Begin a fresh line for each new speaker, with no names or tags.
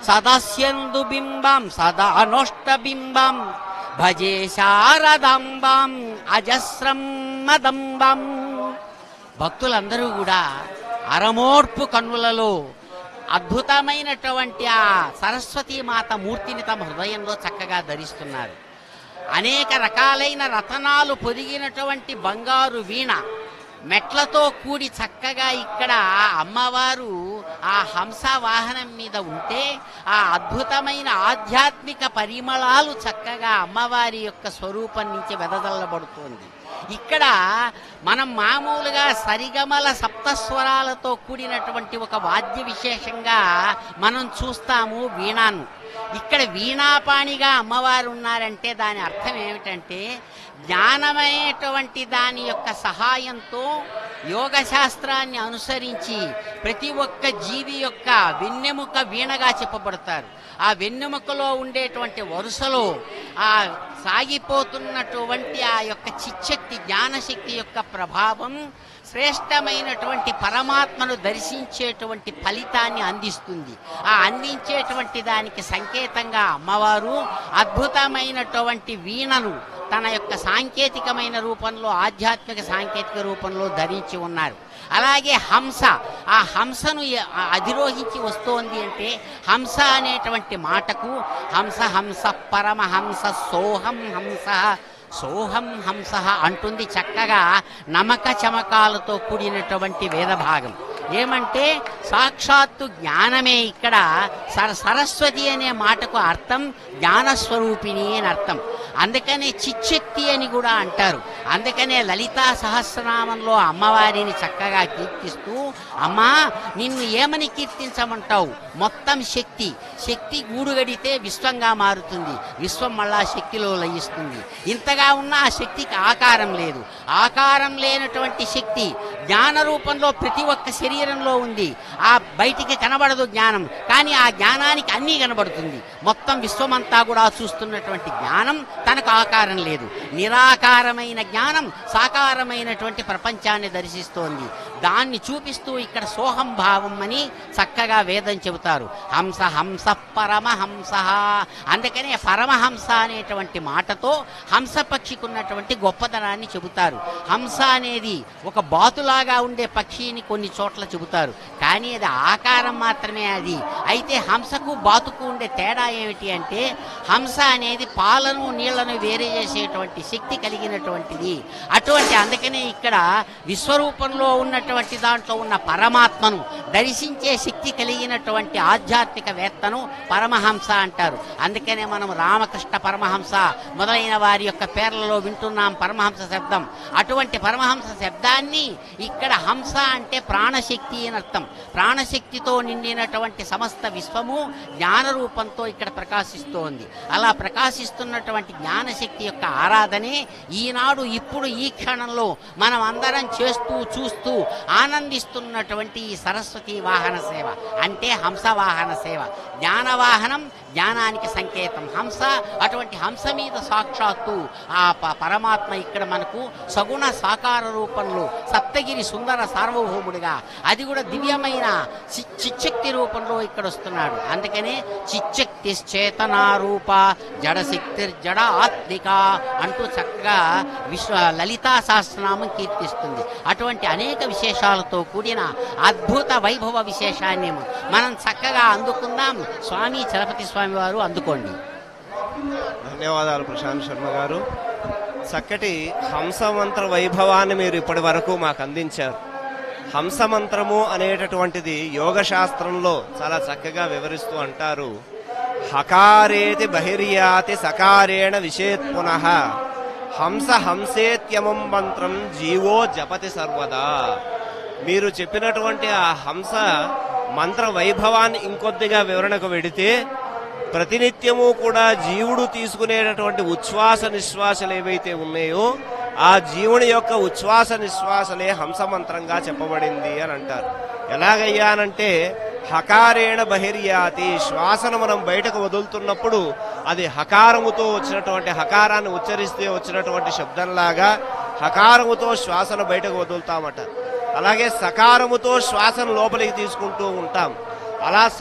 సదస్యందు బింబం సదా నోష్టబింబం భజే శారదాంబాం అజస్రం మదంబం భక్తులందరూ కూడా అరమోర్పు కన్నులలో అద్భుతమైనటువంటి ఆ సరస్వతీ మాత మూర్తిని తమ హృదయంలో చక్కగా ధరిస్తున్నారు అనేక రకాలైన రతనాలు పొదిగినటువంటి బంగారు వీణ మెట్లతో కూడి చక్కగా ఇక్కడ అమ్మవారు ఆ హంస వాహనం మీద ఉంటే ఆ అద్భుతమైన ఆధ్యాత్మిక పరిమళాలు చక్కగా అమ్మవారి యొక్క స్వరూపం నుంచి వెదజల్లబడుతోంది ఇక్కడ మనం మామూలుగా సరిగమల సప్తస్వరాలతో కూడినటువంటి ఒక వాద్య విశేషంగా మనం చూస్తాము వీణాను ఇక్కడ వీణాపాణిగా అమ్మవారు ఉన్నారంటే దాని అర్థం ఏమిటంటే జ్ఞానమైనటువంటి దాని యొక్క సహాయంతో యోగ శాస్త్రాన్ని అనుసరించి ప్రతి ఒక్క జీవి యొక్క వెన్నెముక వీణగా చెప్పబడతారు ఆ వెన్నెముకలో ఉండేటువంటి వరుసలో ఆ సాగిపోతున్నటువంటి ఆ యొక్క చిచ్చక్తి జ్ఞానశక్తి యొక్క ప్రభావం శ్రేష్టమైనటువంటి పరమాత్మను దర్శించేటువంటి ఫలితాన్ని అందిస్తుంది ఆ అందించేటువంటి దానికి సంకేతంగా అమ్మవారు అద్భుతమైనటువంటి వీణను తన యొక్క సాంకేతికమైన రూపంలో ఆధ్యాత్మిక సాంకేతిక రూపంలో ధరించి ఉన్నారు అలాగే హంస ఆ హంసను ఎ- ఆ అధిరోహించి వస్తోంది అంటే హంస అనేటువంటి మాటకు హంస హంస పరమహంస సోహం హంస సోహం హంస అంటుంది చక్కగా నమక చమకాలతో కూడినటువంటి వేదభాగం ఏమంటే సాక్షాత్తు జ్ఞానమే ఇక్కడ సర సరస్వతి అనే మాటకు అర్థం జ్ఞానస్వరూపిణి అని అర్థం అందుకనే చిచ్చక్తి అని కూడా అంటారు అందుకనే లలితా సహస్రనామంలో అమ్మవారిని చక్కగా కీర్తిస్తూ అమ్మా నిన్ను ఏమని కీర్తించమంటావు మొత్తం శక్తి శక్తి గూడుగడితే విశ్వంగా మారుతుంది విశ్వం మళ్ళా శక్తిలో లయిస్తుంది ఇంతగా ఉన్న ఆ శక్తికి ఆకారం లేదు ఆకారం లేనటువంటి శక్తి జ్ఞాన రూపంలో ప్రతి ఒక్క శరీరంలో ఉంది ఆ బయటికి కనబడదు జ్ఞానం కానీ ఆ జ్ఞానానికి అన్నీ కనబడుతుంది మొత్తం విశ్వమంతా కూడా చూస్తున్నటువంటి జ్ఞానం తనకు ఆకారం లేదు నిరాకారమైన జ్ఞానం సాకారమైనటువంటి ప్రపంచాన్ని దర్శిస్తోంది దాన్ని చూపిస్తూ ఇక్కడ సోహం భావం అని చక్కగా వేదం చెబుతారు హంస హంస పరమహంస అందుకనే పరమహంస అనేటువంటి మాటతో హంస పక్షికి ఉన్నటువంటి గొప్పతనాన్ని చెబుతారు హంస అనేది ఒక బాతులాగా ఉండే పక్షిని కొన్ని చోట్ల చెబుతారు కానీ అది ఆకారం మాత్రమే అది అయితే హంసకు బాతుకు ఉండే తేడా ఏమిటి అంటే హంస అనేది పాలను నీళ్లను వేరే చేసేటువంటి శక్తి కలిగినటువంటిది అటువంటి అందుకనే ఇక్కడ విశ్వరూపంలో ఉన్నటువంటి దాంట్లో ఉన్న పరమాత్మను దర్శించే శక్తి కలిగినటువంటి ఆధ్యాత్మిక వేత్తను పరమహంస అంటారు అందుకనే మనం రామకృష్ణ పరమహంస మొదలైన వారి యొక్క పేర్లలో వింటున్నాం పరమహంస శబ్దం అటువంటి పరమహంస శబ్దాన్ని ఇక్కడ హంస అంటే ప్రాణశక్తి అని అర్థం ప్రాణశక్తితో నిండినటువంటి సమస్త విశ్వము జ్ఞాన రూపంతో ఇక్కడ ప్రకాశిస్తోంది అలా ప్రకాశిస్తున్నటువంటి జ్ఞానశక్తి యొక్క ఆరాధనే ఈనాడు ఇప్పుడు ఈ క్షణంలో మనం అందరం చేస్తూ చూస్తూ ఆనందిస్తున్నటువంటి ఈ సరస్వతి వాహన సేవ అంటే హంస వాహన సేవ జ్ఞాన వాహనం జ్ఞానానికి సంకేతం హంస అటువంటి హంస మీద సాక్షాత్తు ఆ ప- పరమాత్మ ఇక్కడ మనకు సగుణ సాకార రూపంలో సప్తగిరి సుందర సార్వభౌముడిగా అది కూడా దివ్యమైన చి- చిచ్చక్తి రూపంలో ఇక్కడ వస్తున్నాడు అందుకనే చిచ్చక్తి చేతనారూప జడశక్తి జడ ఆత్మిక అంటూ చక్కగా విశ్వ లలితా సహస్రనామం కీర్తిస్తుంది అటువంటి అనేక విశేషాలతో కూడిన అద్భుత వైభవ విశేషాన్ని మనం చక్కగా అందుకుందాం స్వామి చలపతి స్వామి వారు అందుకోండి
ధన్యవాదాలు ప్రశాంత్ శర్మ గారు చక్కటి హంసమంత్ర వైభవాన్ని మీరు ఇప్పటి వరకు మాకు అందించారు హంసమంత్రము అనేటటువంటిది యోగ శాస్త్రంలో చాలా చక్కగా వివరిస్తూ అంటారు హకారేతి బహిర్యాతి సకారేణ విషేత్ పునః హంస హంసేత్యమం మంత్రం జీవో జపతి సర్వదా మీరు చెప్పినటువంటి ఆ హంస మంత్ర వైభవాన్ని ఇంకొద్దిగా వివరణకు వెడితే ప్రతినిత్యము కూడా జీవుడు తీసుకునేటటువంటి ఉచ్ఛ్వాస నిశ్వాసలు ఏవైతే ఉన్నాయో ఆ జీవుని యొక్క ఉచ్ఛ్వాస నిశ్వాసలే హంసమంత్రంగా చెప్పబడింది అని అంటారు ఎలాగయ్యానంటే హకారేణ బహిర్యాతి శ్వాసను మనం బయటకు వదులుతున్నప్పుడు అది హకారముతో వచ్చినటువంటి హకారాన్ని ఉచ్చరిస్తే వచ్చినటువంటి శబ్దంలాగా హకారముతో శ్వాసను బయటకు వదులుతామట అలాగే సకారముతో శ్వాసను లోపలికి తీసుకుంటూ ఉంటాం అలా